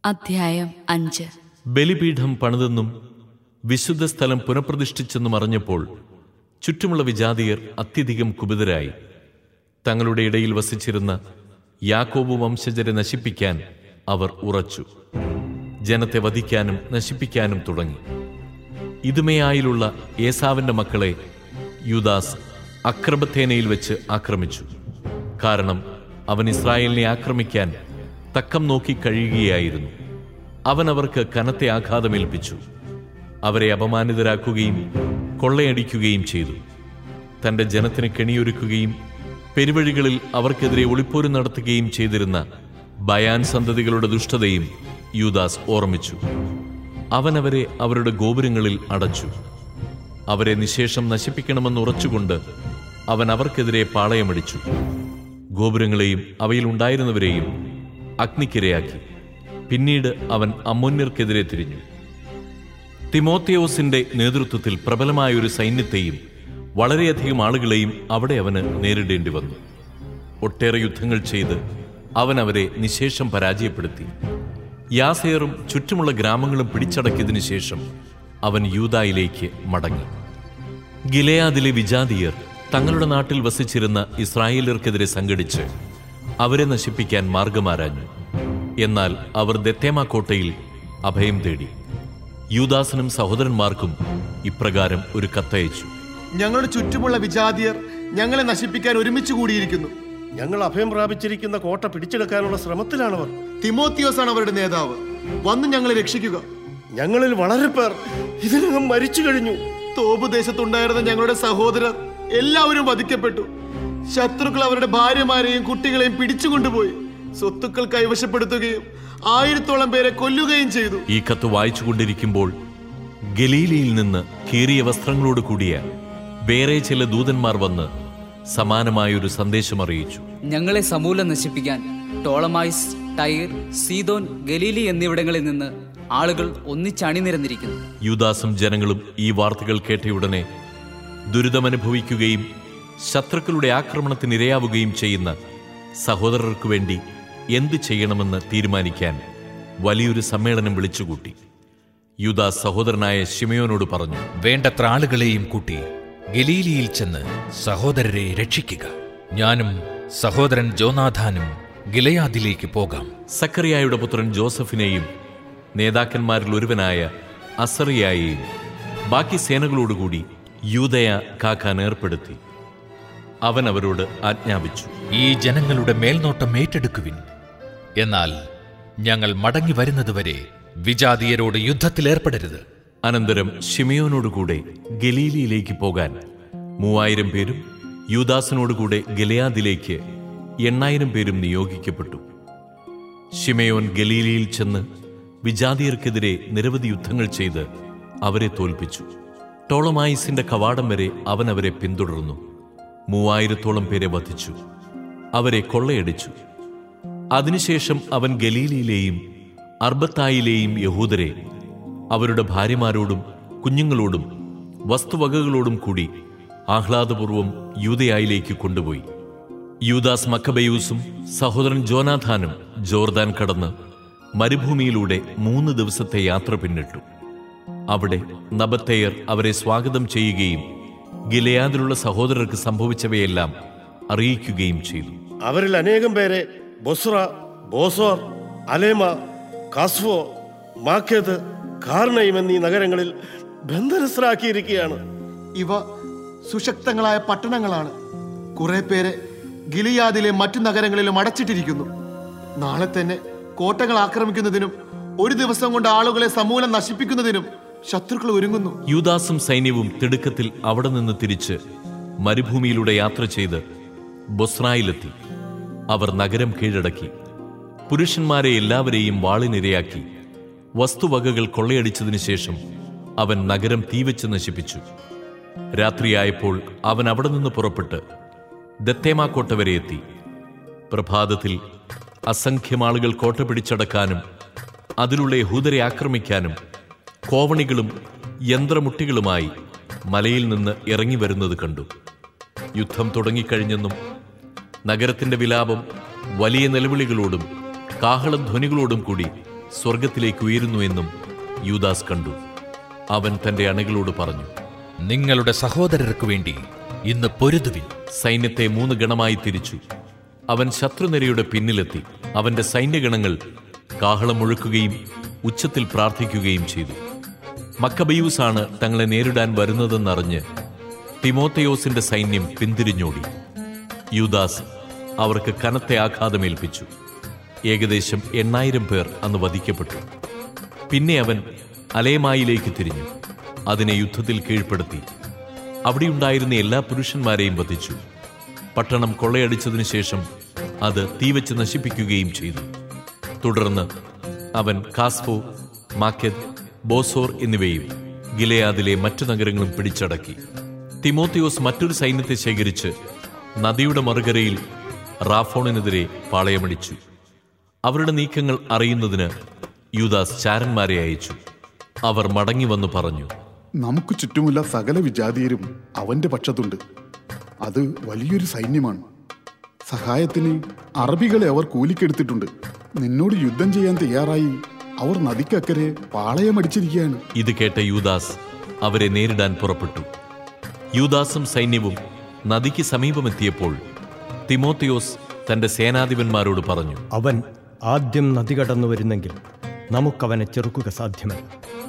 അധ്യായം അഞ്ച് ബലിപീഠം പണിതെന്നും വിശുദ്ധ സ്ഥലം പുനഃപ്രതിഷ്ഠിച്ചെന്നും അറിഞ്ഞപ്പോൾ ചുറ്റുമുള്ള വിജാതിയർ അത്യധികം കുപിതരായി തങ്ങളുടെ ഇടയിൽ വസിച്ചിരുന്ന യാക്കോബ് വംശജരെ നശിപ്പിക്കാൻ അവർ ഉറച്ചു ജനത്തെ വധിക്കാനും നശിപ്പിക്കാനും തുടങ്ങി ഇതുമയായിലുള്ള ഏസാവിന്റെ മക്കളെ യൂദാസ് അക്രബത്തേനയിൽ വെച്ച് ആക്രമിച്ചു കാരണം അവൻ ഇസ്രായേലിനെ ആക്രമിക്കാൻ തക്കം നോക്കി കഴിയുകയായിരുന്നു അവൻ അവർക്ക് കനത്തെ ആഘാതമേൽപ്പിച്ചു അവരെ അപമാനിതരാക്കുകയും കൊള്ളയടിക്കുകയും ചെയ്തു തന്റെ ജനത്തിന് കെണിയൊരുക്കുകയും പെരുവഴികളിൽ അവർക്കെതിരെ ഒളിപ്പോര് നടത്തുകയും ചെയ്തിരുന്ന ബയാൻ സന്തതികളുടെ ദുഷ്ടതയും യൂദാസ് ഓർമ്മിച്ചു അവൻ അവരെ അവരുടെ ഗോപുരങ്ങളിൽ അടച്ചു അവരെ നിശേഷം നശിപ്പിക്കണമെന്ന് ഉറച്ചുകൊണ്ട് അവൻ അവർക്കെതിരെ പാളയമടിച്ചു ഗോപുരങ്ങളെയും അവയിലുണ്ടായിരുന്നവരെയും അഗ്നിക്കിരയാക്കി പിന്നീട് അവൻ അമ്മോന്യർക്കെതിരെ തിരിഞ്ഞു തിമോത്തിയോസിന്റെ നേതൃത്വത്തിൽ പ്രബലമായ ഒരു സൈന്യത്തെയും വളരെയധികം ആളുകളെയും അവിടെ അവന് നേരിടേണ്ടി വന്നു ഒട്ടേറെ യുദ്ധങ്ങൾ ചെയ്ത് അവൻ അവരെ നിശേഷം പരാജയപ്പെടുത്തി യാസേറും ചുറ്റുമുള്ള ഗ്രാമങ്ങളും പിടിച്ചടക്കിയതിനു ശേഷം അവൻ യൂതായിലേക്ക് മടങ്ങി ഗിലയാദിലെ വിജാതിയർ തങ്ങളുടെ നാട്ടിൽ വസിച്ചിരുന്ന ഇസ്രായേലർക്കെതിരെ സംഘടിച്ച് അവരെ നശിപ്പിക്കാൻ മാർഗമാരാഞ്ഞു എന്നാൽ അവർ ദത്തേമ കോട്ടയിൽ അഭയം തേടി യൂദാസിനും സഹോദരന്മാർക്കും ഇപ്രകാരം ഒരു കത്തയച്ചു ഞങ്ങളുടെ ചുറ്റുമുള്ള വിജാതിയർ ഞങ്ങളെ നശിപ്പിക്കാൻ ഒരുമിച്ച് കൂടിയിരിക്കുന്നു ഞങ്ങൾ അഭയം പ്രാപിച്ചിരിക്കുന്ന കോട്ട പിടിച്ചെടുക്കാനുള്ള ശ്രമത്തിലാണവർ തിമോത്തിയോസ് ആണ് അവരുടെ നേതാവ് വന്ന് ഞങ്ങളെ രക്ഷിക്കുക ഞങ്ങളിൽ വളരെ പേർ ഇതിനകം മരിച്ചു കഴിഞ്ഞു തോപ് ദേശത്തുണ്ടായിരുന്ന ഞങ്ങളുടെ സഹോദരർ എല്ലാവരും വധിക്കപ്പെട്ടു ശത്രുക്കൾ അവരുടെ ഭാര്യമാരെയും കുട്ടികളെയും പിടിച്ചുകൊണ്ടുപോയി സ്വത്തുക്കൾ കൈവശപ്പെടുത്തുകയും ആയിരത്തോളം പേരെ കൊല്ലുകയും ചെയ്തു ഈ കത്ത് വായിച്ചുകൊണ്ടിരിക്കുമ്പോൾ ഗലീലയിൽ നിന്ന് കീറിയ വസ്ത്രങ്ങളോട് കൂടിയ വേറെ ചില ദൂതന്മാർ വന്ന് സമാനമായൊരു സന്ദേശം അറിയിച്ചു ഞങ്ങളെ സമൂലം നശിപ്പിക്കാൻ ടോളമായിസ് ടൈർ സീതോൻ ഗലീലി എന്നിവിടങ്ങളിൽ നിന്ന് ആളുകൾ ഒന്നിച്ചണിനിരന്നിരിക്കുന്നു യൂദാസും ജനങ്ങളും ഈ വാർത്തകൾ കേട്ടയുടനെ ദുരിതമനുഭവിക്കുകയും ശത്രുക്കളുടെ ആക്രമണത്തിന് ഇരയാവുകയും ചെയ്യുന്ന സഹോദരർക്കു വേണ്ടി എന്ത് ചെയ്യണമെന്ന് തീരുമാനിക്കാൻ വലിയൊരു സമ്മേളനം വിളിച്ചുകൂട്ടി യൂദാസ് സഹോദരനായ ശിമയോനോട് പറഞ്ഞു വേണ്ടത്ര ആളുകളെയും കൂട്ടി ഗലീലിയിൽ ചെന്ന് സഹോദരരെ രക്ഷിക്കുക ഞാനും സഹോദരൻ ജോനാഥാനും ഗിലയാദിലേക്ക് പോകാം സക്കറിയായുടെ പുത്രൻ ജോസഫിനെയും നേതാക്കന്മാരിൽ ഒരുവനായ അസറിയായെയും ബാക്കി സേനകളോടുകൂടി യൂതയ കാക്കാൻ ഏർപ്പെടുത്തി അവൻ അവരോട് ആജ്ഞാപിച്ചു ഈ ജനങ്ങളുടെ മേൽനോട്ടം ഏറ്റെടുക്കുവിൻ എന്നാൽ ഞങ്ങൾ മടങ്ങി വരുന്നതുവരെ വിജാതീയരോട് യുദ്ധത്തിലേർപ്പെടരുത് അനന്തരം ഷിമയോനോടുകൂടെ ഗലീലിയിലേക്ക് പോകാൻ മൂവായിരം പേരും യൂദാസിനോടുകൂടെ ഗലയാദിലേക്ക് എണ്ണായിരം പേരും നിയോഗിക്കപ്പെട്ടു ഷിമയോൻ ഗലീലിയിൽ ചെന്ന് വിജാതിയർക്കെതിരെ നിരവധി യുദ്ധങ്ങൾ ചെയ്ത് അവരെ തോൽപ്പിച്ചു ടോളമായിസിന്റെ കവാടം വരെ അവൻ അവരെ പിന്തുടർന്നു മൂവായിരത്തോളം പേരെ വധിച്ചു അവരെ കൊള്ളയടിച്ചു അതിനുശേഷം അവൻ ഗലീലിയിലെയും അർബത്തായിലെയും യഹൂദരെ അവരുടെ ഭാര്യമാരോടും കുഞ്ഞുങ്ങളോടും വസ്തുവകകളോടും കൂടി ആഹ്ലാദപൂർവം യൂതയായിലേക്ക് കൊണ്ടുപോയി യൂദാസ് മക്കബയൂസും സഹോദരൻ ജോനാഥാനും ജോർദാൻ കടന്ന് മരുഭൂമിയിലൂടെ മൂന്ന് ദിവസത്തെ യാത്ര പിന്നിട്ടു അവിടെ നബത്തേയർ അവരെ സ്വാഗതം ചെയ്യുകയും ഗിലയാദിലുള്ള സഹോദരർക്ക് സംഭവിച്ചവയെല്ലാം അറിയിക്കുകയും ചെയ്തു അവരിൽ അനേകം പേരെ ബൊസ്ര ബോസോർ അലേമ കാസ്വോ മാക്കേത് കാർണയും എന്നീ നഗരങ്ങളിൽ ബന്ധനസ്ഥരാക്കിയിരിക്കുകയാണ് ഇവ സുശക്തങ്ങളായ പട്ടണങ്ങളാണ് കുറെ പേരെ ഗിലിയാദിലെ മറ്റു നഗരങ്ങളിലും അടച്ചിട്ടിരിക്കുന്നു നാളെ തന്നെ കോട്ടകൾ ആക്രമിക്കുന്നതിനും ഒരു ദിവസം കൊണ്ട് ആളുകളെ സമൂലം നശിപ്പിക്കുന്നതിനും ശത്രുക്കൾ ഒരുങ്ങുന്നു യൂദാസും സൈന്യവും തിടുക്കത്തിൽ അവിടെ നിന്ന് തിരിച്ച് മരുഭൂമിയിലൂടെ യാത്ര ചെയ്ത് ബൊസ്രായിലെത്തി അവർ നഗരം കീഴടക്കി പുരുഷന്മാരെ എല്ലാവരെയും വാളിനിരയാക്കി വസ്തുവകകൾ കൊള്ളയടിച്ചതിനു ശേഷം അവൻ നഗരം തീവച്ച് നശിപ്പിച്ചു രാത്രിയായപ്പോൾ അവൻ അവിടെ നിന്ന് പുറപ്പെട്ട് ദത്തേമാക്കോട്ട വരെ എത്തി പ്രഭാതത്തിൽ അസംഖ്യം ആളുകൾ കോട്ട പിടിച്ചടക്കാനും അതിലുള്ള യഹൂദരെ ആക്രമിക്കാനും കോവണികളും യന്ത്രമുട്ടികളുമായി മലയിൽ നിന്ന് ഇറങ്ങി വരുന്നത് കണ്ടു യുദ്ധം തുടങ്ങിക്കഴിഞ്ഞെന്നും നഗരത്തിന്റെ വിലാപം വലിയ നിലവിളികളോടും കാഹളധ്വനികളോടും കൂടി സ്വർഗത്തിലേക്ക് ഉയരുന്നു എന്നും യൂദാസ് കണ്ടു അവൻ തന്റെ അണകളോട് പറഞ്ഞു നിങ്ങളുടെ സഹോദരർക്ക് വേണ്ടി ഇന്ന് പൊരുതുവിൻ സൈന്യത്തെ മൂന്ന് ഗണമായി തിരിച്ചു അവൻ ശത്രുനിരയുടെ പിന്നിലെത്തി അവന്റെ സൈന്യഗണങ്ങൾ കാഹളം മുഴക്കുകയും ഉച്ചത്തിൽ പ്രാർത്ഥിക്കുകയും ചെയ്തു മക്കബയൂസാണ് തങ്ങളെ നേരിടാൻ വരുന്നതെന്നറിഞ്ഞ് തിമോത്തയോസിന്റെ സൈന്യം പിന്തിരിഞ്ഞോടി യൂദാസ് അവർക്ക് കനത്തെ ആഘാതമേൽപ്പിച്ചു ഏകദേശം എണ്ണായിരം പേർ അന്ന് വധിക്കപ്പെട്ടു പിന്നെ അവൻ അലേമായിലേക്ക് തിരിഞ്ഞു അതിനെ യുദ്ധത്തിൽ കീഴ്പ്പെടുത്തി അവിടെയുണ്ടായിരുന്ന എല്ലാ പുരുഷന്മാരെയും വധിച്ചു പട്ടണം കൊള്ളയടിച്ചതിനു ശേഷം അത് തീവച്ച് നശിപ്പിക്കുകയും ചെയ്തു തുടർന്ന് അവൻ കാസ്ഫോ മാക്കെദ് ബോസോർ എന്നിവയും ഗിലയാദിലെ മറ്റു നഗരങ്ങളും പിടിച്ചടക്കി തിമോത്തിയോസ് മറ്റൊരു സൈന്യത്തെ ശേഖരിച്ച് നദിയുടെ മറുകരയിൽ റാഫോണിനെതിരെ പാളയമടിച്ചു അവരുടെ നീക്കങ്ങൾ അറിയുന്നതിന് യൂദാസ് ചാരന്മാരെ അയച്ചു അവർ മടങ്ങി വന്നു പറഞ്ഞു നമുക്ക് ചുറ്റുമുള്ള സകല വിജാതീയരും അവന്റെ പക്ഷത്തുണ്ട് അത് വലിയൊരു സൈന്യമാണ് സഹായത്തിന് അറബികളെ അവർ കൂലിക്കെടുത്തിട്ടുണ്ട് നിന്നോട് യുദ്ധം ചെയ്യാൻ തയ്യാറായി അവർ നദിക്കക്കരെ പാളയമടിച്ചിരിക്കുകയാണ് ഇത് കേട്ട യൂദാസ് അവരെ നേരിടാൻ പുറപ്പെട്ടു യൂദാസും സൈന്യവും നദിക്ക് സമീപമെത്തിയപ്പോൾ തിമോത്തിയോസ് തന്റെ സേനാധിപന്മാരോട് പറഞ്ഞു അവൻ ആദ്യം നദി കടന്നു വരുന്നെങ്കിൽ നമുക്കവനെ ചെറുക്കുക സാധ്യമല്ല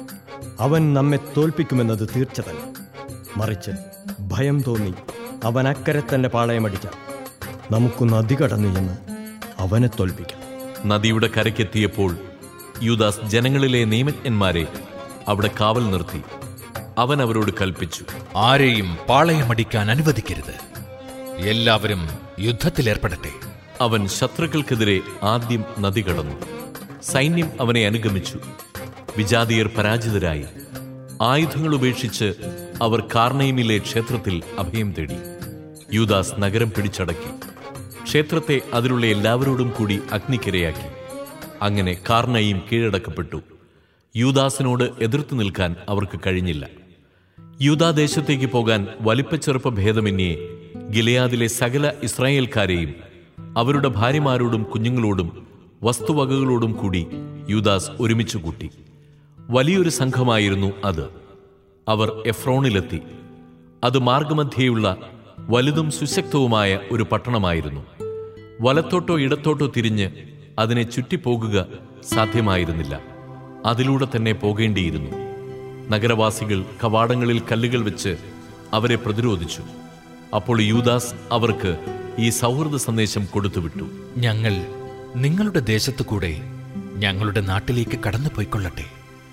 അവൻ നമ്മെ തോൽപ്പിക്കുമെന്നത് തീർച്ച തന്നെ മറിച്ച് ഭയം തോന്നി അവൻ അക്കരെ തന്നെ പാളയമടിച്ച നമുക്ക് നദി കടന്നു എന്ന് അവനെ തോൽപ്പിക്കാം നദിയുടെ കരയ്ക്കെത്തിയപ്പോൾ യൂദാസ് ജനങ്ങളിലെ നിയമജ്ഞന്മാരെ അവിടെ കാവൽ നിർത്തി അവൻ അവരോട് കൽപ്പിച്ചു ആരെയും പാളയമടിക്കാൻ അനുവദിക്കരുത് എല്ലാവരും യുദ്ധത്തിലേർപ്പെടട്ടെ അവൻ ശത്രുക്കൾക്കെതിരെ ആദ്യം നദി കടന്നു സൈന്യം അവനെ അനുഗമിച്ചു വിജാതിയർ പരാജിതരായി ആയുധങ്ങൾ ഉപേക്ഷിച്ച് അവർ കാർണയിമിലെ ക്ഷേത്രത്തിൽ അഭയം തേടി യൂദാസ് നഗരം പിടിച്ചടക്കി ക്ഷേത്രത്തെ അതിലുള്ള എല്ലാവരോടും കൂടി അഗ്നിക്കിരയാക്കി അങ്ങനെ കാർണയും കീഴടക്കപ്പെട്ടു യൂദാസിനോട് എതിർത്തു നിൽക്കാൻ അവർക്ക് കഴിഞ്ഞില്ല യൂദാദേശത്തേക്ക് പോകാൻ വലിപ്പച്ചെറുപ്പ ഭേദമന്യേ ഗിലയാദിലെ സകല ഇസ്രായേൽക്കാരെയും അവരുടെ ഭാര്യമാരോടും കുഞ്ഞുങ്ങളോടും വസ്തുവകകളോടും കൂടി യൂദാസ് ഒരുമിച്ച് കൂട്ടി വലിയൊരു സംഘമായിരുന്നു അത് അവർ എഫ്രോണിലെത്തി അത് മാർഗമധ്യേയുള്ള വലുതും സുശക്തവുമായ ഒരു പട്ടണമായിരുന്നു വലത്തോട്ടോ ഇടത്തോട്ടോ തിരിഞ്ഞ് അതിനെ ചുറ്റിപ്പോകുക സാധ്യമായിരുന്നില്ല അതിലൂടെ തന്നെ പോകേണ്ടിയിരുന്നു നഗരവാസികൾ കവാടങ്ങളിൽ കല്ലുകൾ വെച്ച് അവരെ പ്രതിരോധിച്ചു അപ്പോൾ യൂദാസ് അവർക്ക് ഈ സൗഹൃദ സന്ദേശം കൊടുത്തുവിട്ടു ഞങ്ങൾ നിങ്ങളുടെ ദേശത്തു കൂടെ ഞങ്ങളുടെ നാട്ടിലേക്ക് കടന്നു പോയിക്കൊള്ളട്ടെ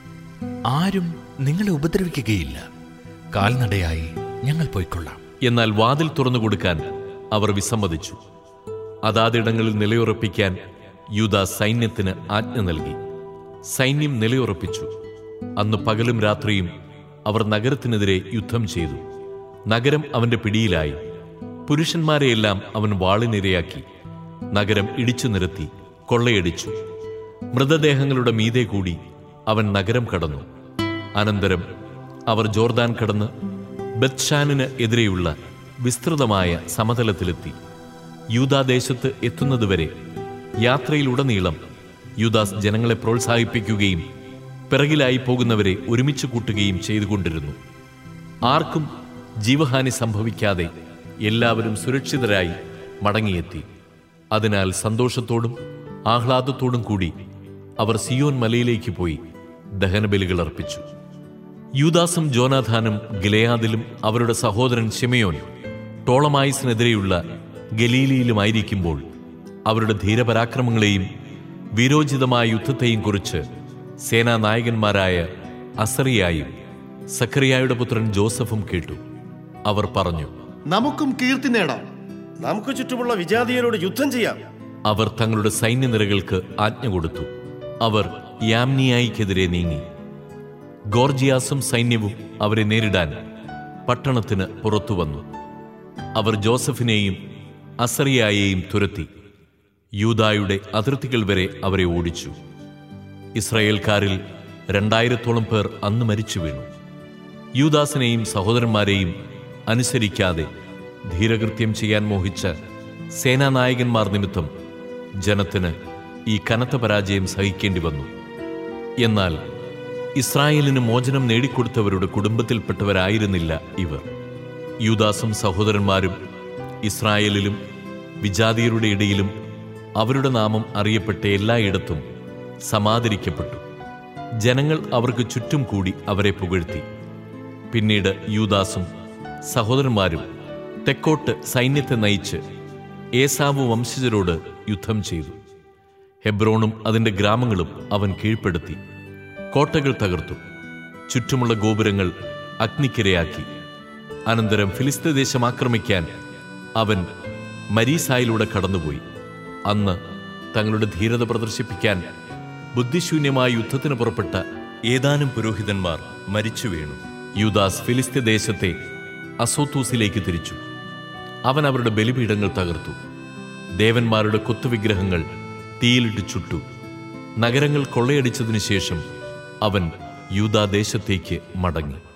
ആരും നിങ്ങളെ ഉപദ്രവിക്കുകയില്ല കാൽനടയായി ഞങ്ങൾ പോയിക്കൊള്ളാം എന്നാൽ വാതിൽ തുറന്നു കൊടുക്കാൻ അവർ വിസമ്മതിച്ചു അതാതിടങ്ങളിൽ നിലയുറപ്പിക്കാൻ യൂദാ സൈന്യത്തിന് ആജ്ഞ നൽകി സൈന്യം നിലയുറപ്പിച്ചു അന്ന് പകലും രാത്രിയും അവർ നഗരത്തിനെതിരെ യുദ്ധം ചെയ്തു നഗരം അവന്റെ പിടിയിലായി പുരുഷന്മാരെയെല്ലാം അവൻ വാളിനിരയാക്കി നഗരം ഇടിച്ചു നിരത്തി കൊള്ളയടിച്ചു മൃതദേഹങ്ങളുടെ മീതെ കൂടി അവൻ നഗരം കടന്നു അനന്തരം അവർ ജോർദാൻ കടന്ന് ബത്ഷാനിന് എതിരെയുള്ള വിസ്തൃതമായ സമതലത്തിലെത്തി യൂദാദേശത്ത് എത്തുന്നതുവരെ യാത്രയിലുടനീളം യൂദാസ് ജനങ്ങളെ പ്രോത്സാഹിപ്പിക്കുകയും പിറകിലായി പോകുന്നവരെ ഒരുമിച്ച് കൂട്ടുകയും ചെയ്തുകൊണ്ടിരുന്നു ആർക്കും ജീവഹാനി സംഭവിക്കാതെ എല്ലാവരും സുരക്ഷിതരായി മടങ്ങിയെത്തി അതിനാൽ സന്തോഷത്തോടും ആഹ്ലാദത്തോടും കൂടി അവർ സിയോൻ മലയിലേക്ക് പോയി ദഹനബലികൾ അർപ്പിച്ചു യൂദാസും ജോനാഥാനും ഗിലയാദിലും അവരുടെ സഹോദരൻ ഷിമയോൻ ടോളമായിസിനെതിരെയുള്ള ഗലീലിയിലുമായിരിക്കുമ്പോൾ അവരുടെ ധീരപരാക്രമങ്ങളെയും വീരോചിതമായ യുദ്ധത്തെയും കുറിച്ച് സേനാനായകന്മാരായ അസറിയായും സക്കറിയായുടെ പുത്രൻ ജോസഫും കേട്ടു അവർ പറഞ്ഞു നമുക്കും കീർത്തി നേടാം നമുക്ക് ചുറ്റുമുള്ള വിജാതീയരോട് യുദ്ധം ചെയ്യാം അവർ തങ്ങളുടെ സൈന്യനിരകൾക്ക് ആജ്ഞ കൊടുത്തു അവർ യാമ്നിയായിക്കെതിരെ നീങ്ങി ഗോർജിയാസും സൈന്യവും അവരെ നേരിടാൻ പട്ടണത്തിന് പുറത്തു വന്നു അവർ ജോസഫിനെയും അസറിയായെയും തുരത്തി യൂദായുടെ അതിർത്തികൾ വരെ അവരെ ഓടിച്ചു ഇസ്രായേൽക്കാരിൽ രണ്ടായിരത്തോളം പേർ അന്ന് മരിച്ചു വീണു യൂദാസിനെയും സഹോദരന്മാരെയും അനുസരിക്കാതെ ധീരകൃത്യം ചെയ്യാൻ മോഹിച്ച സേനാനായകന്മാർ നിമിത്തം ജനത്തിന് ഈ കനത്ത പരാജയം സഹിക്കേണ്ടി വന്നു എന്നാൽ ഇസ്രായേലിന് മോചനം നേടിക്കൊടുത്തവരുടെ കുടുംബത്തിൽപ്പെട്ടവരായിരുന്നില്ല ഇവർ യൂദാസും സഹോദരന്മാരും ഇസ്രായേലിലും വിജാതിയരുടെ ഇടയിലും അവരുടെ നാമം അറിയപ്പെട്ട എല്ലായിടത്തും സമാദരിക്കപ്പെട്ടു ജനങ്ങൾ അവർക്ക് ചുറ്റും കൂടി അവരെ പുകഴ്ത്തി പിന്നീട് യൂദാസും സഹോദരന്മാരും തെക്കോട്ട് സൈന്യത്തെ നയിച്ച് ഏസാവ് വംശജരോട് യുദ്ധം ചെയ്തു ഹെബ്രോണും അതിന്റെ ഗ്രാമങ്ങളും അവൻ കീഴ്പ്പെടുത്തി കോട്ടകൾ തകർത്തു ചുറ്റുമുള്ള ഗോപുരങ്ങൾ അഗ്നിക്കിരയാക്കി അനന്തരം ഫിലിസ്തീൻ ദേശം ആക്രമിക്കാൻ അവൻ മരീസായിലൂടെ കടന്നുപോയി അന്ന് തങ്ങളുടെ ധീരത പ്രദർശിപ്പിക്കാൻ ബുദ്ധിശൂന്യമായ യുദ്ധത്തിന് പുറപ്പെട്ട ഏതാനും പുരോഹിതന്മാർ മരിച്ചു വീണു യൂദാസ് ഫിലിസ്തീൻ ദേശത്തെ അസോത്തൂസിലേക്ക് തിരിച്ചു അവൻ അവരുടെ ബലിപീഠങ്ങൾ തകർത്തു ദേവന്മാരുടെ കൊത്തുവിഗ്രഹങ്ങൾ തീയിലിട്ട് ചുട്ടു നഗരങ്ങൾ കൊള്ളയടിച്ചതിനു ശേഷം അവൻ യൂദാദേശത്തേക്ക് മടങ്ങി